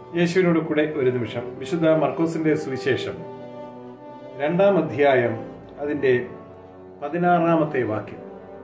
യേശുവിനോട് കൂടെ ഒരു നിമിഷം വിശുദ്ധ മർക്കോസിന്റെ സുവിശേഷം രണ്ടാം അധ്യായം അതിന്റെ പതിനാറാമത്തെ വാക്യം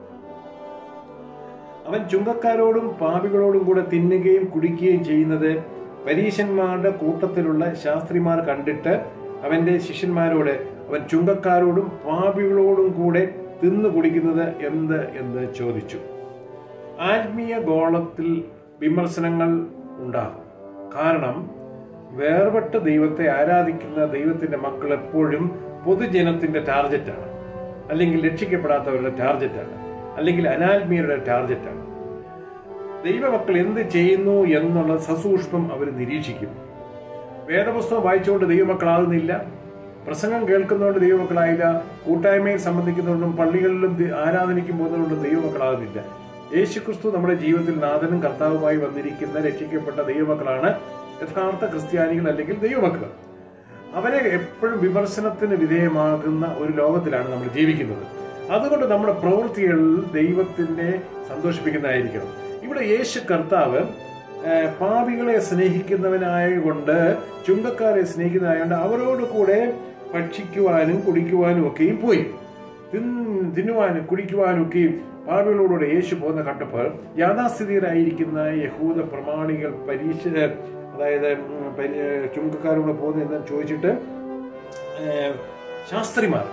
അവൻ ചുങ്കക്കാരോടും പാപികളോടും കൂടെ തിന്നുകയും കുടിക്കുകയും ചെയ്യുന്നത് പരീശന്മാരുടെ കൂട്ടത്തിലുള്ള ശാസ്ത്രിമാർ കണ്ടിട്ട് അവന്റെ ശിഷ്യന്മാരോട് അവൻ ചുങ്കക്കാരോടും പാപികളോടും കൂടെ തിന്നു കുടിക്കുന്നത് എന്ത് എന്ന് ചോദിച്ചു ആത്മീയ ഗോളത്തിൽ വിമർശനങ്ങൾ ഉണ്ടാകും കാരണം വേർപെട്ട ദൈവത്തെ ആരാധിക്കുന്ന ദൈവത്തിന്റെ മക്കൾ എപ്പോഴും പൊതുജനത്തിന്റെ ടാർഗറ്റാണ് അല്ലെങ്കിൽ രക്ഷിക്കപ്പെടാത്തവരുടെ ടാർഗറ്റാണ് അല്ലെങ്കിൽ അനാത്മീയരുടെ ടാർഗറ്റാണ് ദൈവമക്കൾ എന്ത് ചെയ്യുന്നു എന്നുള്ളത് സസൂക്ഷ്മം അവർ നിരീക്ഷിക്കും വേദപുസ്തകം വായിച്ചുകൊണ്ട് ദൈവമക്കളാകുന്നില്ല പ്രസംഗം കേൾക്കുന്നതുകൊണ്ട് ദൈവമക്കളായില്ല കൂട്ടായ്മയിൽ സംബന്ധിക്കുന്നതുകൊണ്ടും പള്ളികളിലും ദി- ആരാധനയ്ക്കും പോകുന്നതുകൊണ്ടും ദൈവമക്കളാകുന്നില്ല യേശുക്രിസ്തു നമ്മുടെ ജീവിതത്തിൽ നാഥനും കർത്താവുമായി വന്നിരിക്കുന്ന രക്ഷിക്കപ്പെട്ട ദൈവമക്കളാണ് യഥാർത്ഥ ക്രിസ്ത്യാനികൾ അല്ലെങ്കിൽ ദൈവമക്കൾ അവരെ എപ്പോഴും വിമർശനത്തിന് വിധേയമാകുന്ന ഒരു ലോകത്തിലാണ് നമ്മൾ ജീവിക്കുന്നത് അതുകൊണ്ട് നമ്മുടെ പ്രവൃത്തികൾ ദൈവത്തിനെ സന്തോഷിപ്പിക്കുന്നതായിരിക്കണം ഇവിടെ യേശു കർത്താവ് ഏഹ്, പാപികളെ സ്നേഹിക്കുന്നവനായ കൊണ്ട് ചുങ്കക്കാരെ സ്നേഹിക്കുന്നതായതുകൊണ്ട് അവരോട് കൂടെ ഭക്ഷിക്കുവാനും കുടിക്കുവാനും ഒക്കെയും പോയി തിൻ- തിന്നുവാനും കുടിക്കുവാനും ഒക്കെയും പാപികളോടുകൂടെ യേശു പോകുന്ന കണ്ടപ്പോൾ യാഥാസ്ഥിതികരായിരിക്കുന്ന യഹൂദ പ്രമാണികൾ പരീക്ഷ അതായത് ഉം, പരി- ഏഹ്, ചുങ്കക്കാരോട് പോകുന്നത് എന്താന്ന് ചോദിച്ചിട്ട് ഏഹ്, ശാസ്ത്രിമാർ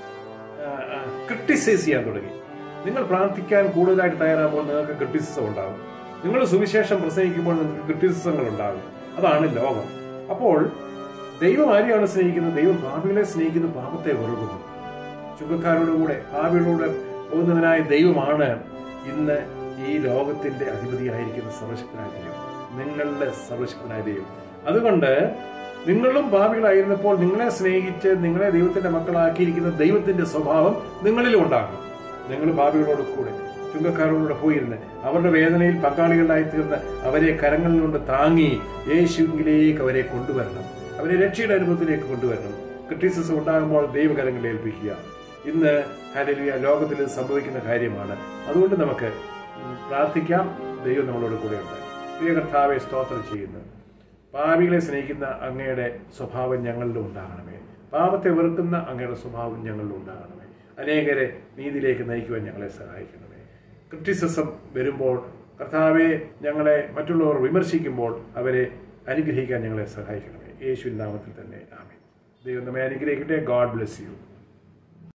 ക്രിട്ടിസൈസ് ചെയ്യാൻ തുടങ്ങി നിങ്ങൾ പ്രാർത്ഥിക്കാൻ കൂടുതലായിട്ട് തയ്യാറാകുമ്പോൾ നിങ്ങൾക്ക് ക്രിട്ടിസിസം ഉണ്ടാകും നിങ്ങൾ സുവിശേഷം പ്രസംഗിക്കുമ്പോൾ നിങ്ങൾക്ക് ക്രിട്ടിസിസങ്ങൾ ഉണ്ടാകും അതാണ് ലോകം അപ്പോൾ ദൈവം ആരെയാണ് സ്നേഹിക്കുന്നത് ദൈവം പാപികളെ സ്നേഹിക്കുന്നു പാപത്തെ വെറുക്കുന്നു ചുങ്കക്കാരോട് കൂടെ പാപികളോട് പോകുന്നതിനായ ദൈവമാണ് ഇന്ന് ഈ ലോകത്തിന്റെ അധിപതിയായിരിക്കുന്ന സർവശക്തനായ ദൈവം നിങ്ങളുടെ സർവശക്തനായ ദൈവം അതുകൊണ്ട് നിങ്ങളും പാപികളായിരുന്നപ്പോൾ നിങ്ങളെ സ്നേഹിച്ച് നിങ്ങളെ ദൈവത്തിന്റെ മക്കളാക്കിയിരിക്കുന്ന ദൈവത്തിന്റെ സ്വഭാവം നിങ്ങളിലും ഉണ്ടാകണം നിങ്ങൾ പാപികളോട് കൂടെ ചുങ്കക്കാരോട് പോയിരുന്ന് അവരുടെ വേദനയിൽ പങ്കാളികളായി തീർന്ന് അവരെ കരങ്ങളിൽ കൊണ്ട് താങ്ങി യേശുവിലേക്ക് അവരെ കൊണ്ടുവരണം അവരെ രക്ഷയുടെ അനുഭവത്തിലേക്ക് കൊണ്ടുവരണം ക്രിറ്റിസിസം ഉണ്ടാകുമ്പോൾ ദൈവകരങ്ങളിൽ ഏൽപ്പിക്കുക ഇന്ന് ഹല്ലേലൂയ ലോകത്തിൽ ഇത് സംഭവിക്കുന്ന കാര്യമാണ് അതുകൊണ്ട് നമുക്ക് ഉം, പ്രാർത്ഥിക്കാം ദൈവം നമ്മളോട് കൂടെയുണ്ട് പ്രിയ കർത്താവെ സ്തോത്രം ചെയ്യുന്നു പാപികളെ സ്നേഹിക്കുന്ന അങ്ങയുടെ സ്വഭാവം ഞങ്ങളിലും ഉണ്ടാകണമേ പാപത്തെ വെറുക്കുന്ന അങ്ങയുടെ സ്വഭാവം ഞങ്ങളിലും ഉണ്ടാകണമേ അനേകരെ നീതിയിലേക്ക് നയിക്കുവാൻ ഞങ്ങളെ സഹായിക്കണമേ ക്രിറ്റിസിസം വരുമ്പോൾ കർത്താവെ ഞങ്ങളെ മറ്റുള്ളവർ വിമർശിക്കുമ്പോൾ അവരെ അനുഗ്രഹിക്കാൻ ഞങ്ങളെ സഹായിക്കണമേ യേശുവിൻ നാമത്തിൽ തന്നെ ആമേ ദൈവം നമ്മെ അനുഗ്രഹിക്കട്ടെ ഗോഡ് ബ്ലെസ് യു